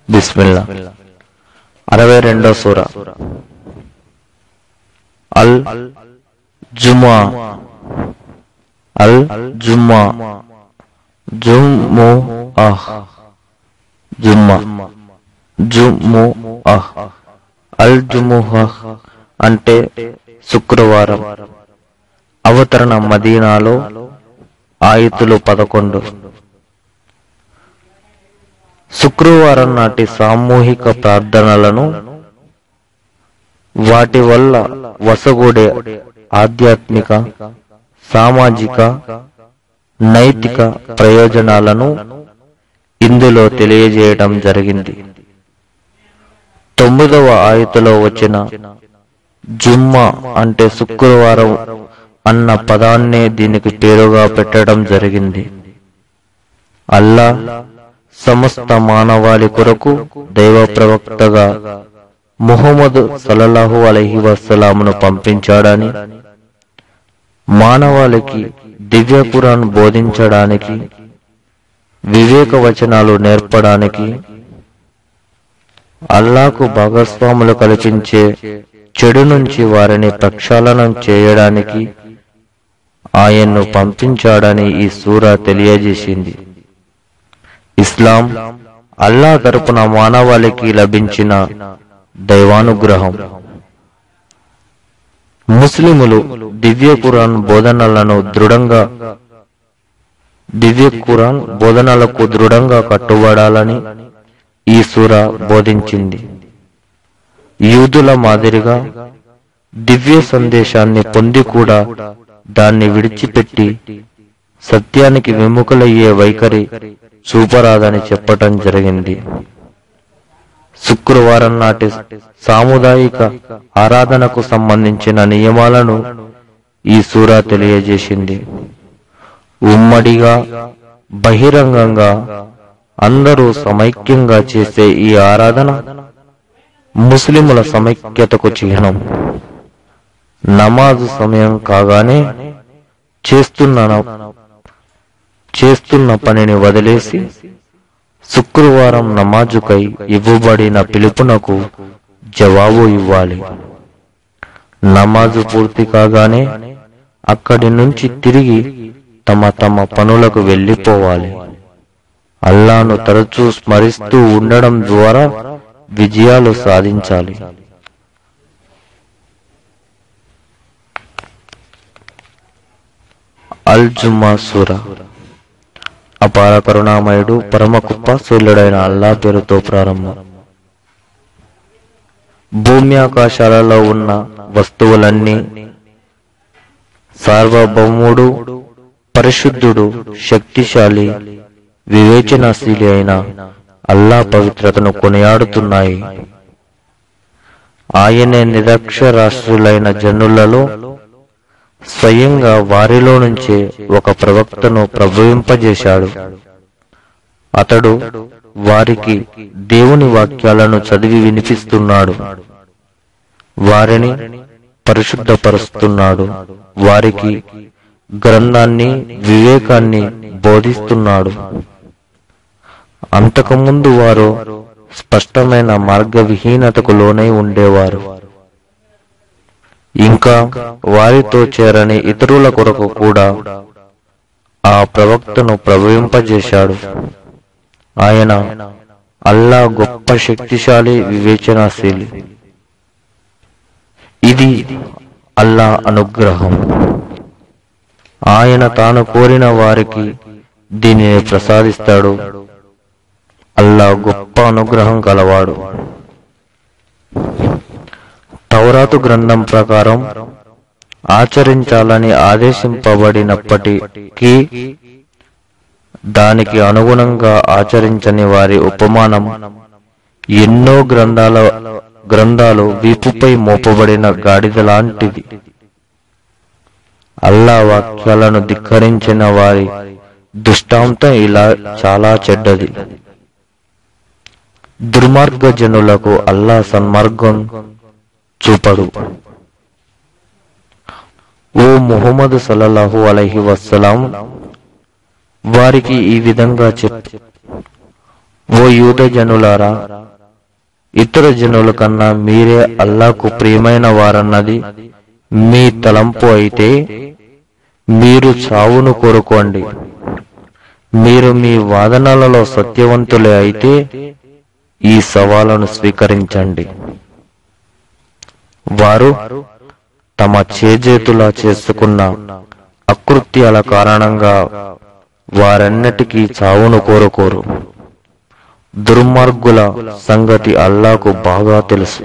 బిస్మిల్లా అరవై రెండో సూర అల్ జుమా అల్ జుమ్మా జుమ్ము అహ్ జుమ్మా జుమ్ము అహ్ అల్ జుముహ అంటే శుక్రవారం అవతరణ మదీనాలో ఆయుతులు పదకొండు శుక్రవారం నాటి సామూహిక ప్రార్థనలను వాటి వల్ల వసగూడే ఆధ్యాత్మిక సామాజిక నైతిక ప్రయోజనాలను ఇందులో తెలియజేయడం జరిగింది తొమ్మిదవ ఆయతలో వచ్చిన జుమ్మా అంటే శుక్రవారం అన్న పదాన్నే దీనికి పేరుగా పెట్టడం జరిగింది అల్లా సమస్త మానవాళి కొరకు దైవ ప్రవక్తగా ముహమ్మద్ సల్లల్లాహు అలైహి వసలామును పంపించాడని మానవాళికి దివ్య ఖురాన్ బోధించడానికి వివేక వచనాలు నేర్పడానికి అల్లాకు భాగస్వాములు కల్పించే చెడు నుంచి వారిని ప్రక్షాళనం చేయడానికి ఆయన్ను పంపించాడని ఈ సూర తెలియజేసింది ఇస్లాం అల్లా తరపున మానవాళికి లభించిన దైవానుగ్రహం ముస్లిములు దివ్య ఖురాన్ బోధనలను దృఢంగా దివ్య ఖురాన్ బోధనలకు దృఢంగా కట్టుబడాలని ఈ సూర బోధించింది యూదుల మాదిరిగా దివ్య సందేశాన్ని పొంది కూడా దాన్ని విడిచిపెట్టి సత్యానికి విముఖులయ్యే వైఖరి చూపరాదని చెప్పటం జరిగింది శుక్రవారం నాటి సాముదాయిక ఆరాధనకు సంబంధించిన నియమాలను ఈ సూర తెలియజేసింది ఉమ్మడిగా బహిరంగంగా అందరూ సమైక్యంగా చేసే ఈ ఆరాధన ముస్లిముల సమైక్యతకు చిహ్నం నమాజు సమయం కాగానే చేస్తున్న చేస్తున్న పనిని వదిలేసి శుక్రవారం నమాజుకై ఇవ్వబడిన పిలుపునకు జవాబు ఇవ్వాలి నమాజు పూర్తి కాగానే అక్కడి నుంచి తిరిగి తమ తమ పనులకు వెళ్ళిపోవాలి అల్లాను తరచూ స్మరిస్తూ ఉండడం ద్వారా విజయాలు సాధించాలి అల్ జుమ్మా సూర అపార కరుణామయుడు పరమ కృపాశూల్యుడైన అల్లా పేరుతో ప్రారంభం భూమి ఆకాశాలలో ఉన్న వస్తువులన్నీ సార్వభౌముడు పరిశుద్ధుడు శక్తిశాలి వివేచనశీలి అయిన అల్లా పవిత్రతను కొనియాడుతున్నాయి ఆయనే నిరక్షరాస్యులైన జనులలో స్వయంగా వారిలో నుంచే ఒక ప్రవక్తను ప్రభవింపజేశాడు అతడు వారికి దేవుని వాక్యాలను చదివి వినిపిస్తున్నాడు వారిని పరిశుద్ధపరుస్తున్నాడు వారికి గ్రంథాన్ని వివేకాన్ని బోధిస్తున్నాడు అంతకుముందు వారు స్పష్టమైన మార్గవిహీనతకు లోనై ఉండేవారు ఇంకా వారితో చేరని ఇతరుల కొరకు కూడా ఆ ప్రవక్తను ప్రభవింపజేశాడు ఆయన అల్లా గొప్ప శక్తిశాలి వివేచనాశీలి ఇది అల్లా అనుగ్రహం ఆయన తాను కోరిన వారికి దీనిని ప్రసాదిస్తాడు అల్లా గొప్ప అనుగ్రహం కలవాడు తౌరాతు గ్రంథం ప్రకారం ఆచరించాలని ఆదేశింపబడినప్పటికీ దానికి అనుగుణంగా ఆచరించని వారి ఉపమానం ఎన్నో గ్రంథాల గ్రంథాలు వీపుపై మోపబడిన గాడిద లాంటిది అల్లా వాక్యాలను ధిక్కరించిన వారి దుష్టాంతం ఇలా చాలా చెడ్డది దుర్మార్గ జనులకు అల్లా సన్మార్గం చూపడు ఓ ముహమ్మద్ సల్లల్లాహు అలైహి వస్సలాం వారికి ఈ విధంగా చెప్పు ఓ యూద జనులారా ఇతర జనుల కన్నా మీరే అల్లాకు ప్రియమైన వారన్నది మీ తలంపు అయితే మీరు చావును కోరుకోండి మీరు మీ వాదనలలో సత్యవంతులే అయితే ఈ సవాలను స్వీకరించండి వారు తమ చేజేతులా చేసుకున్న అకృత్యాల కారణంగా వారన్నిటికీ చావును కోరుకోరు దుర్మార్గుల సంగతి అల్లాకు బాగా తెలుసు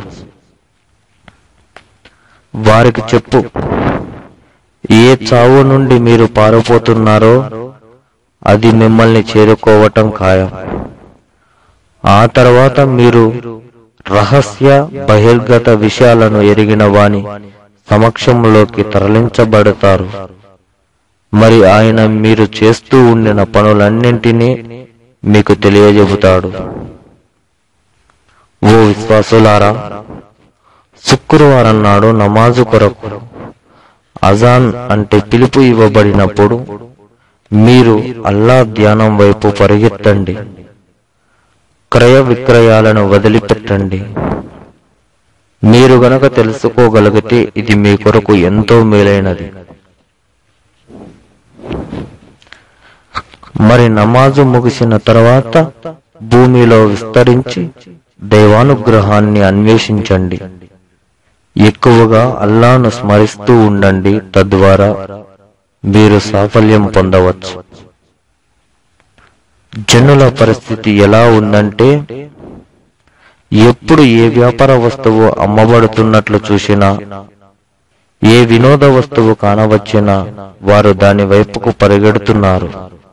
వారికి చెప్పు ఏ చావు నుండి మీరు పారిపోతున్నారో అది మిమ్మల్ని చేరుకోవటం ఖాయం ఆ తర్వాత మీరు రహస్య బహిర్గత విషయాలను ఎరిగిన వాని సమక్షంలోకి తరలించబడతారు మరి ఆయన మీరు చేస్తూ ఉండిన పనులన్నింటినీ మీకు తెలియజెబుతాడు ఓ విశ్వాసులారా శుక్రవారం నాడు నమాజు కొరకు అజాన్ అంటే పిలుపు ఇవ్వబడినప్పుడు మీరు అల్లా ధ్యానం వైపు పరిగెత్తండి క్రయ విక్రయాలను వదిలిపెట్టండి మీరు గనక తెలుసుకోగలిగితే ఇది మీ కొరకు ఎంతో మేలైనది మరి నమాజు ముగిసిన తర్వాత భూమిలో విస్తరించి దైవానుగ్రహాన్ని అన్వేషించండి ఎక్కువగా అల్లాను స్మరిస్తూ ఉండండి తద్వారా మీరు సాఫల్యం పొందవచ్చు జనుల పరిస్థితి ఎలా ఉందంటే ఎప్పుడు ఏ వ్యాపార వస్తువు అమ్మబడుతున్నట్లు చూసినా ఏ వినోద వస్తువు కానవచ్చినా వారు దాని వైపుకు పరిగెడుతున్నారు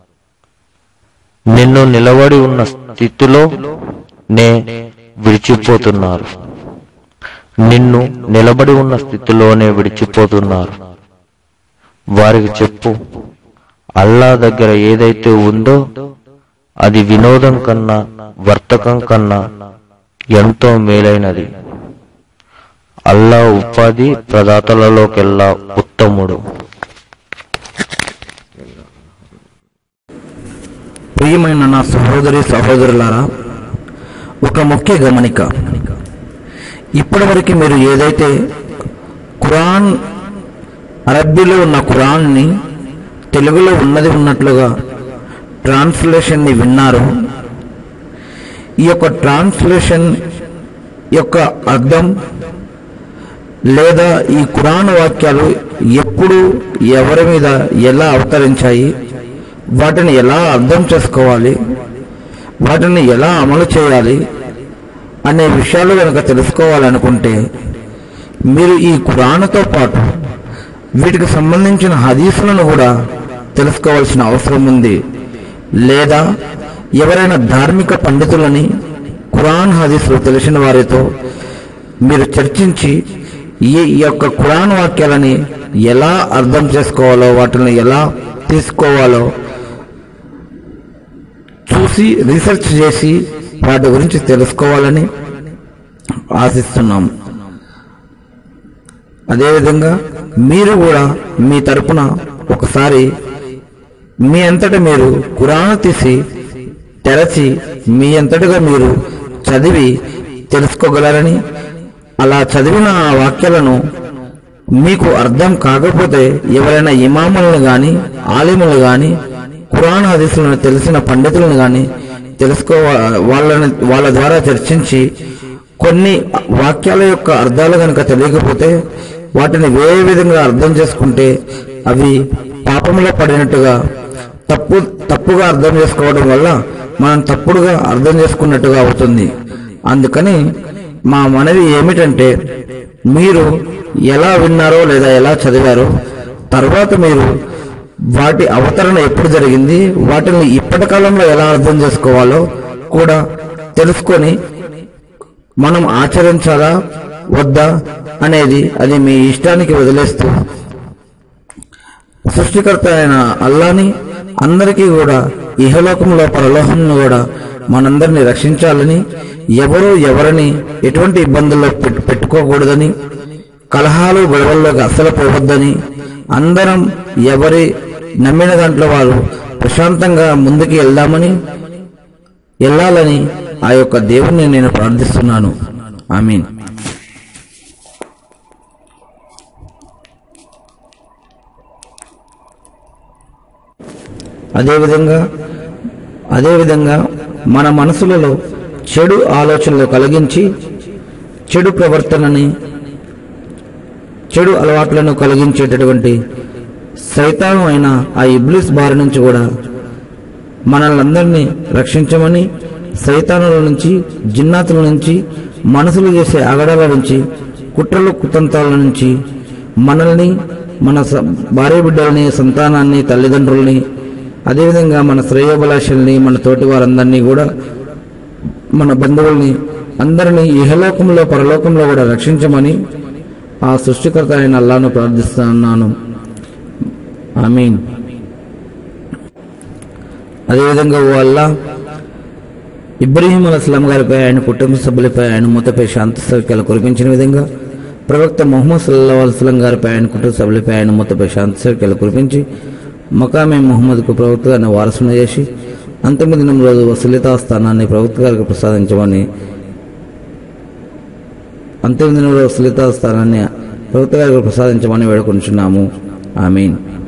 నిన్ను నిలబడి ఉన్న స్థితిలో నే విడిచిపోతున్నారు నిన్ను నిలబడి ఉన్న స్థితిలోనే విడిచిపోతున్నారు వారికి చెప్పు అల్లా దగ్గర ఏదైతే ఉందో అది వినోదం కన్నా వర్తకం కన్నా ఎంతో మేలైనది అల్లా ఉపాధి ప్రదాతలలోకెల్లా ఉత్తముడు ప్రియమైన నా సహోదరి సహోదరులారా ఒక ముఖ్య గమనిక ఇప్పటివరకు మీరు ఏదైతే ఖురాన్ అరబ్బీలో ఉన్న ఖురాన్ని తెలుగులో ఉన్నది ఉన్నట్లుగా ట్రాన్స్లేషన్ని విన్నారు ఈ యొక్క ట్రాన్స్లేషన్ యొక్క అర్థం లేదా ఈ ఖురాన్ వాక్యాలు ఎప్పుడు ఎవరి మీద ఎలా అవతరించాయి వాటిని ఎలా అర్థం చేసుకోవాలి వాటిని ఎలా అమలు చేయాలి అనే విషయాలు కనుక తెలుసుకోవాలనుకుంటే మీరు ఈ ఖురాన్తో పాటు వీటికి సంబంధించిన హదీసులను కూడా తెలుసుకోవాల్సిన అవసరం ఉంది లేదా ఎవరైనా ధార్మిక పండితులని ఖురాన్ హదీసులు తెలిసిన వారితో మీరు చర్చించి ఈ ఈ యొక్క ఖురాన్ వాక్యాలని ఎలా అర్థం చేసుకోవాలో వాటిని ఎలా తీసుకోవాలో చూసి రీసెర్చ్ చేసి వాటి గురించి తెలుసుకోవాలని ఆశిస్తున్నాం అదేవిధంగా మీరు కూడా మీ తరపున ఒకసారి మీ అంతట మీరు కురాను తీసి తెరచి మీ అంతటగా మీరు చదివి తెలుసుకోగలరని అలా చదివిన ఆ వాక్యాలను మీకు అర్థం కాకపోతే ఎవరైనా ఇమాములను గాని ఆలిములు గాని ఖురాన్ హదీసులను తెలిసిన పండితులను గాని తెలుసుకో వాళ్ళని వాళ్ళ ద్వారా చర్చించి కొన్ని వాక్యాల యొక్క అర్థాలు కనుక తెలియకపోతే వాటిని వేరే విధంగా అర్థం చేసుకుంటే అవి పాపంలో పడినట్టుగా తప్పు తప్పుగా అర్థం చేసుకోవడం వల్ల మనం తప్పుడుగా అర్థం చేసుకున్నట్టుగా అవుతుంది అందుకని మా మనవి ఏమిటంటే మీరు ఎలా విన్నారో లేదా ఎలా చదివారో తర్వాత మీరు వాటి అవతరణ ఎప్పుడు జరిగింది వాటిని ఇప్పటి కాలంలో ఎలా అర్థం చేసుకోవాలో కూడా తెలుసుకొని మనం ఆచరించాలా వద్దా అనేది అది మీ ఇష్టానికి వదిలేస్తూ సృష్టికర్త అయిన అల్లాని అందరికీ కూడా ఇహలోకంలో పరలోకంలో కూడా మనందరినీ రక్షించాలని ఎవరు ఎవరిని ఎటువంటి ఇబ్బందుల్లో పెట్టు- పెట్టుకోకూడదని కలహాలు గొడవల్లోకి అస్సలు పోవద్దని అందరం ఎవరి నమ్మిన దాంట్లో వారు ప్రశాంతంగా ముందుకు వెళ్దామని వెళ్ళాలని ఆ యొక్క దేవుణ్ణి నేను ప్రార్థిస్తున్నాను ఆమీన్ అదేవిధంగా అదేవిధంగా మన మనసులలో చెడు ఆలోచనలు కలిగించి చెడు ప్రవర్తనని చెడు అలవాట్లను కలిగించేటటువంటి సైతాను అయిన ఆ ఇబ్లిస్ బారి నుంచి కూడా మనల్ని అందరినీ రక్షించమని సైతానుల నుంచి జిన్నాతుల నుంచి మనసులు చేసే అగడాల నుంచి కుట్రలు కుతంత్రాల నుంచి మనల్ని మన స- భార్య బిడ్డల్ని సంతానాన్ని తల్లిదండ్రుల్ని అదేవిధంగా మన శ్రేయోభిలాషల్ని మన తోటి వారందరినీ కూడా మన బంధువుల్ని అందరినీ ఇహలోకంలో పరలోకంలో కూడా రక్షించమని ఆ సృష్టికర్త అయిన అల్లాను ప్రార్థిస్తున్నాను ఆమీన్ అదేవిధంగా ఓ అల్లా ఇబ్రహీం అలస్లాం గారిపై ఆయన కుటుంబ సభ్యులపై ఆయన మూతపై శాంతి సౌఖ్యాలు కురిపించిన విధంగా ప్రవక్త మొహమ్మద్ సల్లా అల్స్లాం గారిపై ఆయన కుటుంబ సభ్యులపై ఆయన మూతపై శాంతి సౌఖ్యాలు కురిపించి మకామే మొహమ్మద్కు ప్రవక్త గారిని వారసును చేసి అంతిమ దినం రోజు వసలితా స్థానాన్ని ప్రవక్త గారికి ప్రసాదించమని అంతిమ దినంలో వసలితా స్థానాన్ని ప్రవక్త గారికి ప్రసాదించమని వేడుకొంచున్నాము ఆమీన్